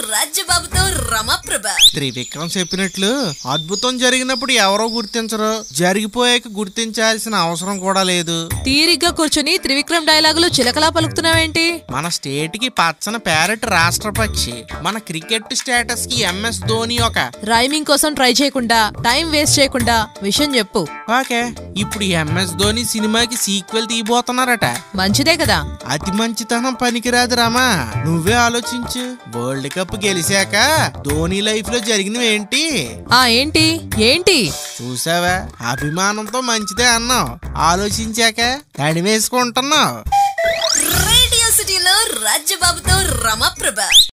రాజ్యబాబుతో రమాప్రభ త్రివిక్రమ్ చెప్పినట్లు అద్భుతం జరిగినప్పుడు ఎవరో గుర్తించరు జరిగిపోయాక గుర్తించాల్సిన అవసరం కూడా లేదు తీరిగ్గా కూర్చొని త్రివిక్రమ్ డైలాగులు చిలకలా పలుకుతున్నావేంటి మన స్టేట్ కి పచ్చని ప్యారెట్ రాష్ట్ర పక్షి మన క్రికెట్ స్టేటస్ కి ఎంఎస్ ధోని ఒక రైమింగ్ కోసం ట్రై చేయకుండా టైం వేస్ట్ చేయకుండా విషయం చెప్పు ఓకే ఇప్పుడు ఎంఎస్ ధోని సినిమాకి సీక్వెల్ తీయబోతున్నారట మంచిదే కదా అతి మంచితనం పనికిరాదు రామా నువ్వే ఆలోచించు వరల్డ్ కప్ గెలిచాక ధోని లైఫ్ లో జరిగినవి ఏంటి ఆ ఏంటి ఏంటి చూసావా అభిమానంతో మంచిదే అన్నావు ఆలోచించాక తడివేసుకుంటున్నావు రేడియో సిటీలో రాజ్యబాబుతో రమాప్రభ